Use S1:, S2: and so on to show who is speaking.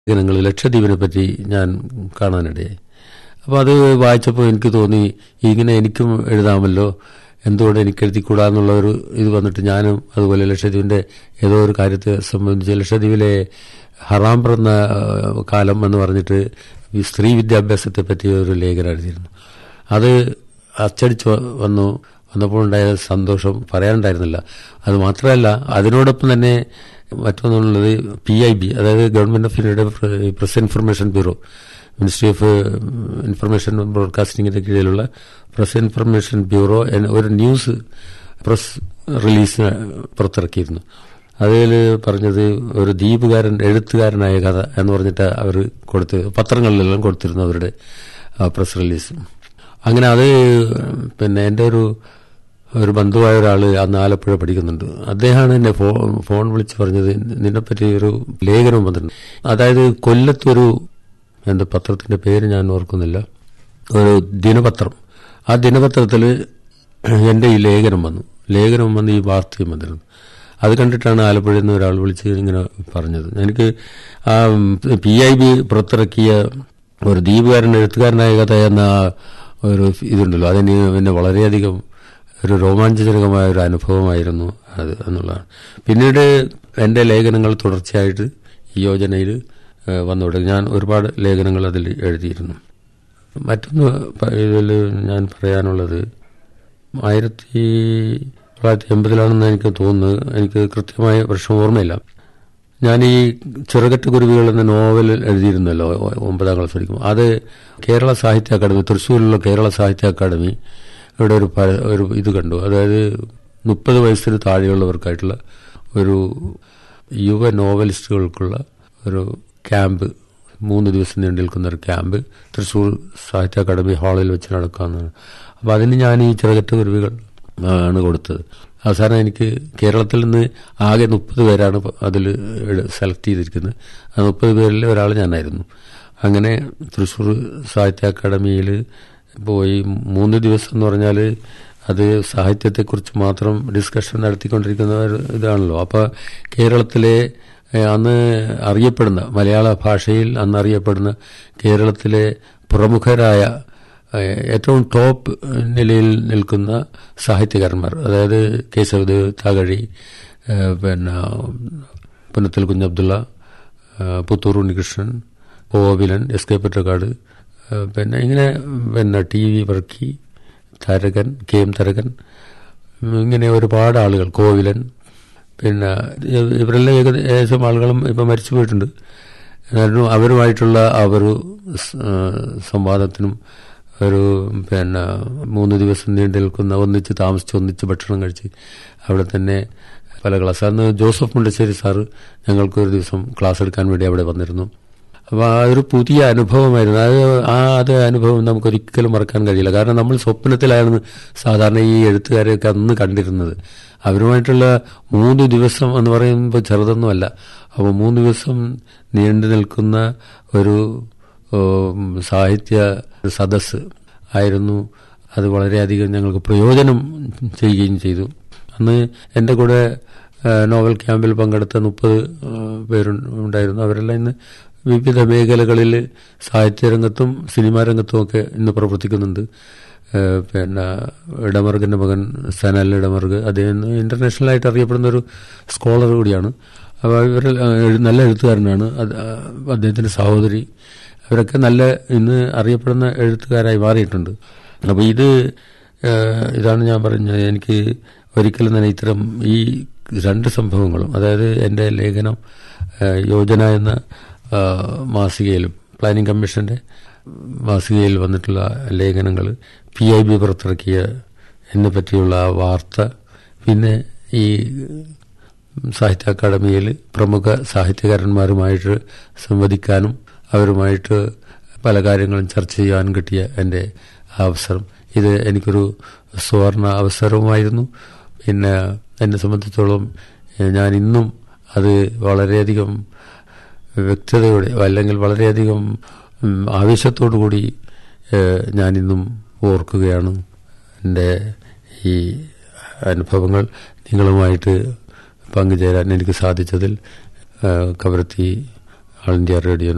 S1: ലേഖനങ്ങൾ ലക്ഷദ്വീപിനെ പറ്റി ഞാൻ കാണാനിടയായി അപ്പോൾ അത് വായിച്ചപ്പോൾ എനിക്ക് തോന്നി ഇങ്ങനെ എനിക്കും എഴുതാമല്ലോ എന്തുകൊണ്ട് എനിക്ക് എഴുതിക്കൂടാന്നുള്ള ഒരു ഇത് വന്നിട്ട് ഞാനും അതുപോലെ ലക്ഷദ്വീപിന്റെ ഏതോ ഒരു കാര്യത്തെ സംബന്ധിച്ച് ലക്ഷദ്വീപിലെ ഹറാം പിറന്ന ഏഹ്, കാലം എന്ന് പറഞ്ഞിട്ട് ഈ സ്ത്രീ വിദ്യാഭ്യാസത്തെ പറ്റി ഒരു ലേഖനം എഴുതിയിരുന്നു അത് അച്ചടിച്ച് വ- വന്നു വന്നപ്പോൾ ഉണ്ടായ സന്തോഷം പറയാനുണ്ടായിരുന്നില്ല അത് മാത്രമല്ല അതിനോടൊപ്പം തന്നെ മറ്റൊന്നുള്ളത് പി ഐ ബി അതായത് ഗവൺമെന്റ് ഓഫ് ഇന്ത്യയുടെ press information bureau ministry of information ബ്രോഡ്കാസ്റ്റിംഗിന്റെ കീഴിലുള്ള പ്രസ് ഇൻഫർമേഷൻ ബ്യൂറോ എന്ന ഒരു ന്യൂസ് പ്രസ് റിലീസ് പുറത്തിറക്കിയിരുന്നു അതിൽ പറഞ്ഞത് ഒരു ദ്വീപുകാരൻ എഴുത്തുകാരനായ കഥ എന്ന് പറഞ്ഞിട്ട് അവർ കൊടുത്ത് പത്രങ്ങളിലെല്ലാം കൊടുത്തിരുന്നു അവരുടെ പ്രസ് റിലീസ് അങ്ങനെ അത് പിന്നെ എൻ്റെ ഒരു ഒരു ബന്ധുവായ ഒരാൾ അന്ന് ആലപ്പുഴ പഠിക്കുന്നുണ്ട് അദ്ദേഹമാണ് എന്നെ ഫോ ഫോൺ വിളിച്ച് പറഞ്ഞത് നിന്നെപ്പറ്റി ഒരു ലേഖനം വന്നിട്ടുണ്ട് അതായത് കൊല്ലത്തൊരു എന്താ പത്രത്തിന്റെ പേര് ഞാൻ ഓർക്കുന്നില്ല ഒരു ദിനപത്രം ആ ദിനപത്രത്തിൽ എൻ്റെ ഈ ലേഖനം വന്നു ലേഖനം വന്ന് ഈ വാർത്തയും വന്നിരുന്നു അത് കണ്ടിട്ടാണ് ആലപ്പുഴയിൽ നിന്ന് ഒരാൾ വിളിച്ച് ഇങ്ങനെ പറഞ്ഞത് എനിക്ക് ആ പി ഐ ബി പുറത്തിറക്കിയ ഒരു ദ്വീപുകാരൻ എഴുത്തുകാരനായ കഥ എന്ന ആ ഒരു ഇതുണ്ടല്ലോ അതിന് പിന്നെ വളരെയധികം ഒരു രോമാഞ്ചജനകമായ ഒരു അനുഭവമായിരുന്നു അത് എന്നുള്ളതാണ് പിന്നീട് എൻ്റെ ലേഖനങ്ങൾ തുടർച്ചയായിട്ട് ഈ യോജനയിൽ ഏഹ്, വന്നു തുടങ്ങി ഞാൻ ഒരുപാട് ലേഖനങ്ങൾ അതിൽ എഴുതിയിരുന്നു മറ്റൊന്ന് പ- ഇതിൽ ഞാൻ പറയാനുള്ളത് ആയിരത്തി തൊള്ളായിരത്തി എൺപതിലാണെന്ന് എനിക്ക് തോന്നുന്നത് എനിക്ക് കൃത്യമായ വർഷം ഓർമ്മയില്ല ഞാൻ ഈ ചിറകറ്റ് കുരുവികൾ എന്ന നോവൽ എഴുതിയിരുന്നല്ലോ ഒ- ഒമ്പതാം ക്ലാസ് പഠിക്കുമ്പോൾ അത് കേരള സാഹിത്യ അക്കാദമി തൃശ്ശൂരിലുള്ള കേരള സാഹിത്യ അക്കാദമി ഇവിടെ ഒരു പ- ഒരു ഇത് കണ്ടു അതായത് മുപ്പത് വയസ്സിന് താഴെയുള്ളവർക്കായിട്ടുള്ള ഒരു യുവ നോവലിസ്റ്റുകൾക്കുള്ള ഒരു ക്യാമ്പ് മൂന്ന് ദിവസം നീണ്ടു നിൽക്കുന്ന ഒരു ക്യാമ്പ് തൃശ്ശൂർ സാഹിത്യ അക്കാദമി ഹാളിൽ വെച്ച് നടക്കാവുന്നതാണ് അപ്പോൾ അതിന് ഞാൻ ഈ ചിറകറ്റ് കുരുവികൾ ആണ് കൊടുത്തത് അവസാനം എനിക്ക് കേരളത്തിൽ നിന്ന് ആകെ മുപ്പത് പേരാണ് അതിൽ സെലക്ട് ചെയ്തിരിക്കുന്നത് ആ മുപ്പത് പേരിൽ ഒരാൾ ഞാനായിരുന്നു അങ്ങനെ തൃശ്ശൂർ സാഹിത്യ അക്കാദമിയിൽ പോയി മൂന്ന് ദിവസം എന്ന് പറഞ്ഞാൽ അത് സാഹിത്യത്തെക്കുറിച്ച് മാത്രം ഡിസ്കഷൻ നടത്തിക്കൊണ്ടിരിക്കുന്ന ഒരു ഇതാണല്ലോ അപ്പോൾ കേരളത്തിലെ ഏഹ്, അന്ന് അറിയപ്പെടുന്ന മലയാള ഭാഷയിൽ അന്ന് അറിയപ്പെടുന്ന കേരളത്തിലെ പ്രമുഖരായ ഏഹ്, ഏറ്റവും ടോപ്പ് നിലയിൽ നിൽക്കുന്ന സാഹിത്യകാരന്മാർ അതായത് കേശവദേവ് തകഴി ഏഹ്, പിന്നെ പുന്നത്തിൽ കുഞ്ഞബ്ദുള്ള ഏഹ്, പുത്തൂർ ഉണ്ണികൃഷ്ണൻ കോവിലൻ എസ് കെ പൊറ്റക്കാട് ഏഹ്, പിന്നെ ഇങ്ങനെ പിന്നെ T V Varkey Tharakan K M Tharakan ഉം, ഇങ്ങനെ ഒരുപാട് ആളുകൾ കോവിലൻ പിന്നെ ഇവ- ഇവരെല്ലാം ഏകദേശം ആളുകളും ഇപ്പം മരിച്ചു പോയിട്ടുണ്ട് എന്നാലും അവരുമായിട്ടുള്ള ആ ഒരു സ്- ആ, സംവാദത്തിനും ഒരു പിന്നെ മൂന്ന് ദിവസം നീണ്ടു നിൽക്കുന്ന ഒന്നിച്ച് താമസിച്ച് ഒന്നിച്ച് ഭക്ഷണം കഴിച്ച് അവിടെ തന്നെ പല ക്ലാസ് അന്ന് ജോസഫ് മുണ്ടശ്ശേരി സാറ് ഞങ്ങൾക്ക് ഒരു ദിവസം ക്ലാസ് എടുക്കാൻ വേണ്ടി അവിടെ വന്നിരുന്നു അപ്പോൾ ആ ഒരു പുതിയ അനുഭവമായിരുന്നു അത് ആ അത് അനുഭവം നമുക്ക് ഒരിക്കലും മറക്കാൻ കഴിയില്ല കാരണം നമ്മൾ സ്വപ്നത്തിലാണ് സാധാരണ ഈ എഴുത്തുകാരെയൊക്കെ അന്ന് കണ്ടിരുന്നത് അവരുമായിട്ടുള്ള മൂന്ന് ദിവസം എന്ന് പറയുമ്പോൾ ചെറുതൊന്നുമല്ല അപ്പോൾ മൂന്ന് ദിവസം നീണ്ടു നിൽക്കുന്ന ഒരു ഉം, സാഹിത്യ സദസ്സ് ആയിരുന്നു അത് വളരെയധികം ഞങ്ങൾക്ക് പ്രയോജനം ചെയ്യുകയും ചെയ്തു അന്ന് എൻ്റെ കൂടെ ആ, നോവൽ ക്യാമ്പിൽ പങ്കെടുത്ത മുപ്പത് പേരുണ്ടായിരുന്നു അവരെല്ലാം ഇന്ന് വിവിധ മേഖലകളിൽ സാഹിത്യരംഗത്തും സിനിമാ രംഗത്തും ഒക്കെ ഇന്ന് പ്രവർത്തിക്കുന്നുണ്ട് ആ, പിന്നെ ഇടമർഗിന്റെ മകൻ സനൽ ഇടമർഗ് അദ്ദേഹം ഇന്റർനാഷണലായിട്ട് അറിയപ്പെടുന്ന ഒരു സ്കോളർ കൂടിയാണ് അപ്പോൾ ഇവർ നല്ല എഴുത്തുകാരനാണ് അത് ആ, അദ്ദേഹത്തിന്റെ സഹോദരി അവരൊക്കെ നല്ല ഇന്ന് അറിയപ്പെടുന്ന എഴുത്തുകാരായി മാറിയിട്ടുണ്ട് അപ്പോൾ ഇത് ഏഹ്, ഇതാണ് ഞാൻ പറഞ്ഞത് എനിക്ക് ഒരിക്കലും തന്നെ ഇത്തരം ഈ രണ്ട് സംഭവങ്ങളും അതായത് എൻ്റെ ലേഖനം ഏഹ്, യോജന എന്ന ആ, മാസികയിലും പ്ലാനിംഗ് കമ്മീഷന്റെ മാസികയിൽ വന്നിട്ടുള്ള ലേഖനങ്ങൾ പി ഐ ബി പുറത്തിറക്കിയ എന്നെ പറ്റിയുള്ള ആ വാർത്ത പിന്നെ ഈ സാഹിത്യ അക്കാദമിയിൽ പ്രമുഖ സാഹിത്യകാരന്മാരുമായിട്ട് സംവദിക്കാനും അവരുമായിട്ട് പല കാര്യങ്ങളും ചർച്ച ചെയ്യാനും കിട്ടിയ എൻ്റെ ആ അവസരം ഇത് എനിക്കൊരു സുവർണ അവസരവുമായിരുന്നു പിന്നെ എന്നെ സംബന്ധിച്ചോളം ഏഹ്, ഞാൻ ഇന്നും അത് വളരെയധികം വ്യക്തതയോടെ അല്ലെങ്കിൽ വളരെയധികം ഉം, ആവേശത്തോടു കൂടി ഏഹ്, ഞാനിന്നും ഓർക്കുകയാണ് എൻ്റെ ഈ അനുഭവങ്ങൾ നിങ്ങളുമായിട്ട് പങ്കുചേരാൻ എനിക്ക് സാധിച്ചതിൽ ഏഹ്, കവരത്തി ആൾ ഇന്ത്യ റേഡിയോ